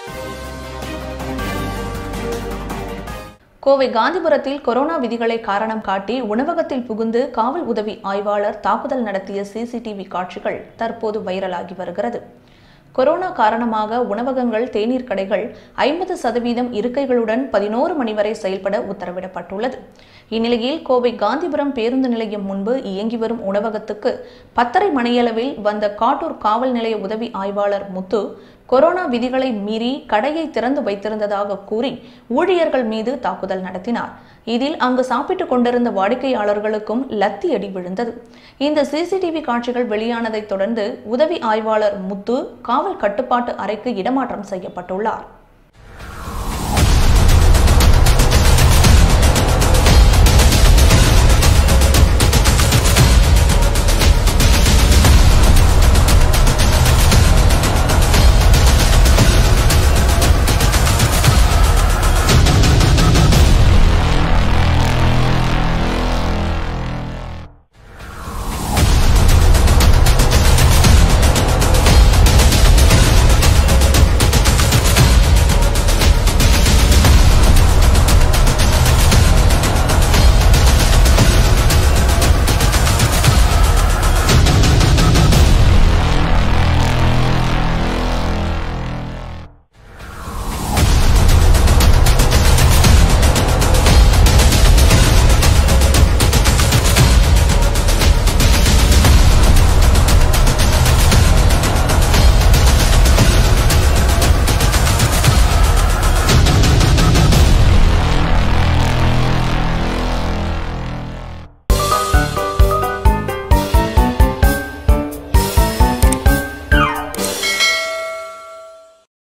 Kovai காந்திபுரத்தில் corona விதிகளை காரணம் காட்டி உணவகத்தில் புகுந்து காவல் உதவி ஆய்வாளர் தாக்குதல் நடத்திய சிசிடிவி காட்சிகள் தற்போது வைரலாகி வருகிறது கொரோனா காரணமாக உணவகங்கள் தேநீர் கடைகள் ஐம்பது சதவீதம் இருக்கைகளுடன் பதினோரு மணி வரை செயல்பட உத்தரவிடப்பட்டுள்ளது இந்நிலையில் கோவை காந்திபுரம் பேருந்து நிலையம் முன்பு இயங்கி வரும் உணவகத்துக்கு பத்தரை மணியளவில் வந்த காட்டூர் காவல் நிலைய உதவி ஆய்வாளர் முத்து கொரோனா விதிகளை மீறி கடையை திறந்து வைத்திருந்ததாக கூறி ஊழியர்கள் மீது தாக்குதல் நடத்தினார் இதில் அங்கு சாப்பிட்டுக் கொண்டிருந்த வாடிக்கையாளர்களுக்கும் லத்தி அடி விழுந்தது இந்த சிசிடிவி காட்சிகள் வெளியானதைத் தொடர்ந்து உதவி ஆய்வாளர் முத்து காவல் கட்டுப்பாட்டு அறைக்கு இடமாற்றம் செய்யப்பட்டுள்ளார்